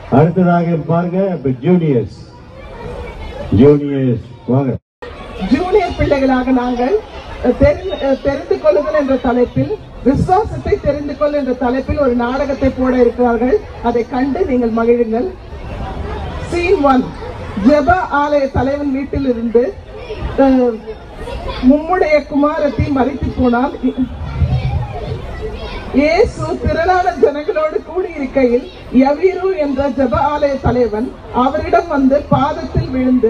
அடுத்ததாக பாருங்க இப்ப ஜூனியர்ஸ் ஜூனியர்ஸ் வாங்க ஜூனியர் பிள்ளைகளாக நாங்கள் அஹ், தெரி- அஹ், தெரிந்து கொள்ளுதல் என்ற தலைப்பில் விசுவாசத்தை தெரிந்து கொள் என்ற தலைப்பில் ஒரு நாடகத்தை போட இருக்கிறார்கள் அதை கண்டு நீங்கள் மகிழுங்கள் சீன் ஒன் ஜெப ஆலய தலைவன் வீட்டில் இருந்து அஹ், மும்முடைய குமாரத்தை மறித்து போனால் இ- இயேசு திரளான ஜனங்களோடு கூடியிருக்கையில் யவீரு என்ற ஜெப ஆலய தலைவன் அவரிடம் வந்து பாதத்தில் விழுந்து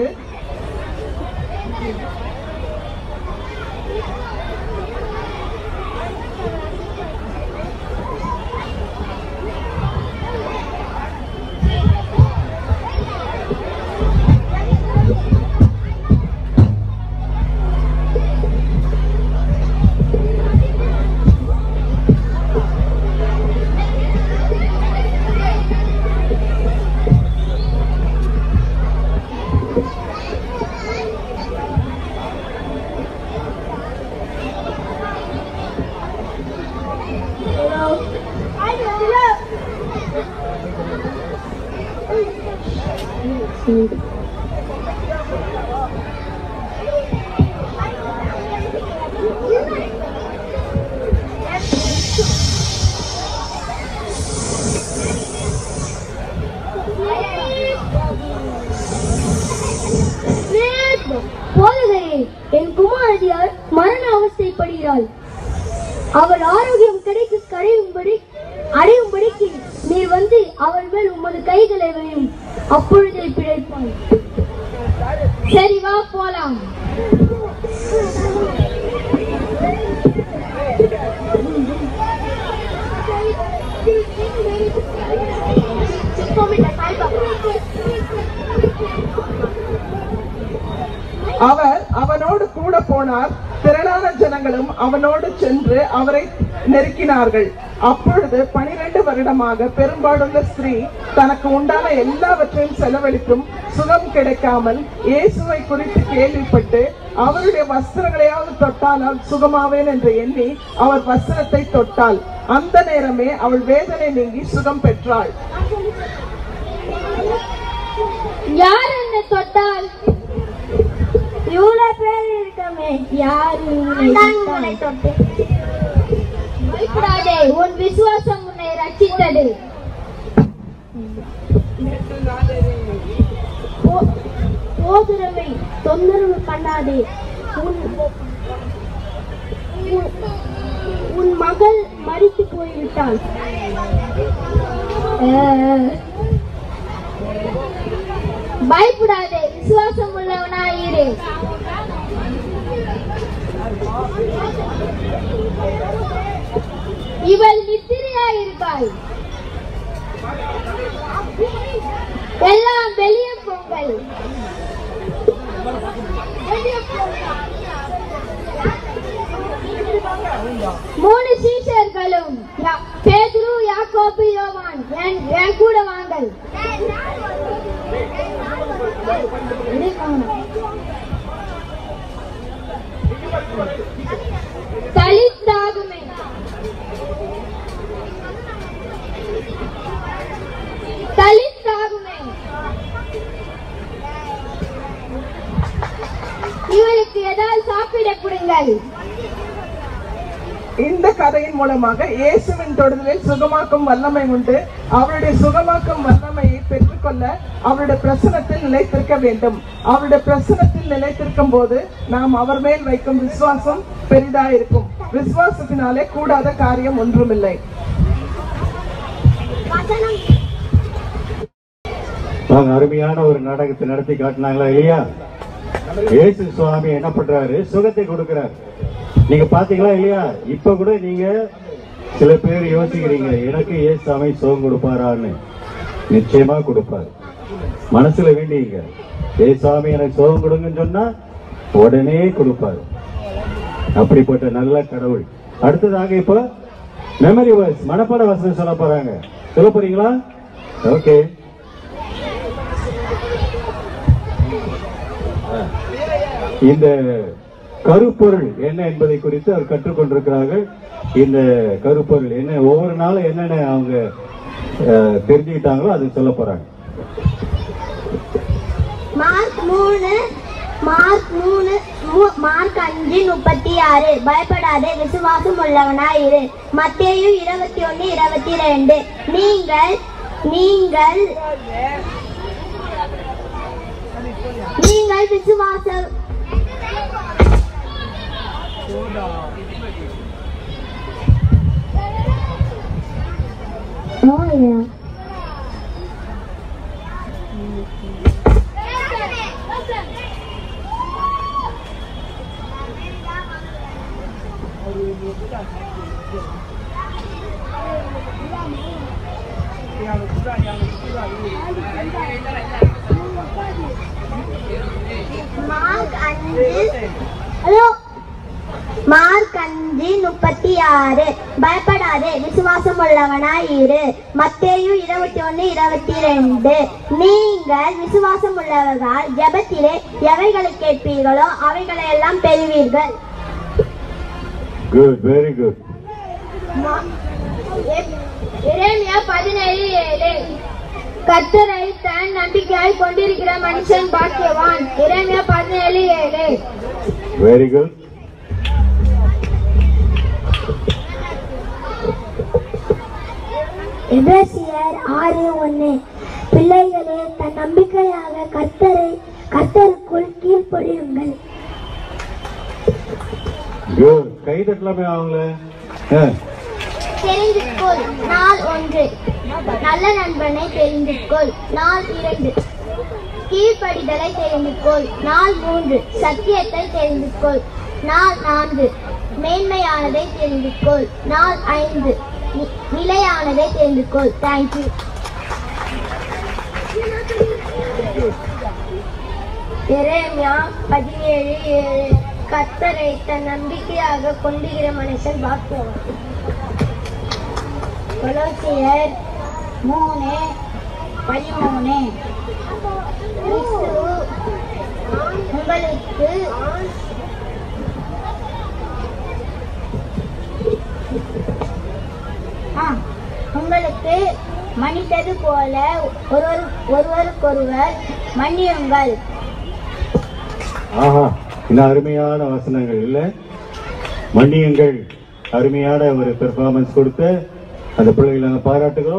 போதகரே என் குமாரதியார் மரண அவஸ்தைப்படுகிறாள் அவள் ஆரோக்கியம் கிடைக்க கரையும்படி அடையும்படிக்கு நீர் வந்து அவள் மேல் உமது கைகளை வையும் அப்பொழுதே பிழைப்பாள் சரி வா போலாம் அவர் அவனோடு கூட போனார் திரளான ஜனங்களும் அவனோடு சென்று அவரை நெருக்கினார்கள் அப்பொழுது பனிரெண்டு வருடமாக பெரும்பாடுள்ள ஸ்திரீ தனக்கு உண்டான எல்லாவற்றையும் செலவழித்தும் சுகம் கிடைக்காமல் இயேசுவை குறித்து கேள்விப்பட்டு அவருடைய வஸ்திரங்களையாவது தொட்டால் சுகமாவேன் என்று எண்ணி அவர் வஸ்திரத்தை தொட்டாள் அந்த நேரமே அவள் வேதனை நீங்கி சுகம் பெற்றாள் யார் என்னை தொட்டால் இவ்வளவு பேர் இருக்கமே யார் உன்னை தொட்டால்? பயப்படாதே உன் விசுவாசம் உன்னை ரட்சித்தது போ- போதுரவை தொந்தரவு பண்ணாதே உன் உன்- உன் மகள் மறித்து போய்விட்டாள் அஹ். பயப்படாதே விசுவாசம் உள்ளவனாயிரு இவள் நித்திரையாயிருப்பாள் எல்லாம் வெளியே போங்கள் வெளியே போங்கள். மூணு சீஷர்களும் யா- பேதுரு யாக்கோபு யோவான் என் என் கூட வாங்கள் இதை காணோம். தலித்தாகுமே தலித்தாகுமே இவருக்கு ஏதாவது சாப்பிட கொடுங்கள் இந்த கதையின் மூலமாக இயேசுவின் தொடுதலில் சுகமாக்கும் வல்லமை உண்டு அவருடைய சுகமாக்கும் வல்லமையை பெற்றுக்கொள்ள அவருடைய பிரசனத்தில் நிலைத்திருக்க வேண்டும் அவருடைய பிரசனத்தில் நிலைத்திருக்கும் போது நாம் அவர் மேல் வைக்கும் விசுவாசம் பெரிதா இருக்கும் விசுவாசத்தினாலே கூடாத காரியம் ஒன்றுமில்லை அவங்க அருமையான ஒரு நாடகத்தை நடத்தி காட்டினாங்களா இல்லையா இயேசு சுவாமி என்ன பண்றாரு சுகத்தை கொடுக்கிறார் நீங்க பாத்தீங்களா இல்லையா இப்ப கூட நீங்க சில பேர் யோசிக்கிறீங்க எனக்கு இயேசு சாமி சுகம் கொடுப்பாரான்னு நிச்சயமா கொடுப்பார் மனசுல வேண்டிங்க ஏசு சாமி எனக்கு சுகம் கொடுங்கன்னு சொன்னா உடனே கொடுப்பார் அப்படிப்பட்ட நல்ல கடவுள் அடுத்ததாக இப்போ மெமரி வர்ஸ் மனப்பாட வசனம் சொல்ல போறாங்க சொல்ல போறீங்களா ஓகே இந்த கருப்பொருள் என்ன என்பதை குறித்து அவர் கற்றுக்கொண்டிருக்கிறார்கள் இந்த கருப்பொருள் என்ன ஒவ்வொரு நாளும் என்னென்ன அவங்க அஹ், தெரிஞ்சுக்கிட்டாங்களோ அது சொல்ல போறாங்க மார்க் மூணு மார்க் மூணு மூ- மார்க் அஞ்சு முப்பத்தி ஆறு பயப்படாதே விசுவாசம் உள்ளவனாய் இரு மத்தேயு இருபத்தி ஒன்னு இருபத்தி ரெண்டு நீங்கள் நீங்கள் நீங்கள் விசுவாசம் ஆ, மார்க் அஞ்சு ஹலோ மார்க் அஞ்சு முப்பத்தி ஆறு பயப்படாதே விசுவாசம் உள்ளவனாய் இரு மத்தேயு இருபத்தி ஒன்னு இருபத்தி ரெண்டு நீங்கள் விசுவாசம் உள்ளவர்கள் ஜெபத்திலே எவைகளை கேட்பீர்களோ அவைகளை எல்லாம் பெறுவீர்கள் குட் வெரி குட் எரேமியா பதினேழு ஏழு கர்த்தரை தன் நம்பிக்கையாய் கொண்டிருக்கிற மனுஷன் பாக்கியவான் எரேமியா பதினேழு ஏழு வெரி குட் எபேசியர் ஆறு ஒன்று பிள்ளைகளே தன் நம்பிக்கையாக கர்த்தரை கர்த்தருக்குள் கீழ்ப்படியுங்கள் குட் கை தட்டலாமே அவங்கள அஹ், தெரிந்து கொள் நாள் ஒன்று நல்ல நண்பனை தெரிந்து கொள் நாள் இரண்டு கீழ்ப்படிதலை தெரிந்து கொள் நாள் மூன்று சத்தியத்தை தெரிந்து கொள் நாள் நான்கு மேன்மையானதை தெரிந்து கொள் நாள் ஐந்து நி- நிலையானதை தெரிந்து கொள் தேங்க்யூ எரேமியா பதினேழு ஏழு கத்தரை தன் நம்பிக்கையாக கொண்டுகிற மனுஷன் பாக்கியவான் கொலோசியர் மூணு பதிமூணு கிறிஸ்து உங்களுக்கு ஆ, உங்களுக்கு மன்னித்தது போல ஒருவர் ஒருவருக்கொருவர் மன்னியுங்கள் ஆஹா இந்த அருமையான வசனங்கள் இல்ல மன்னியுங்கள் அருமையான ஒரு பெர்ஃபார்மன்ஸ் கொடுத்து அந்த பிள்ளைகளை நாங்கள் பாராட்டுகிறோம்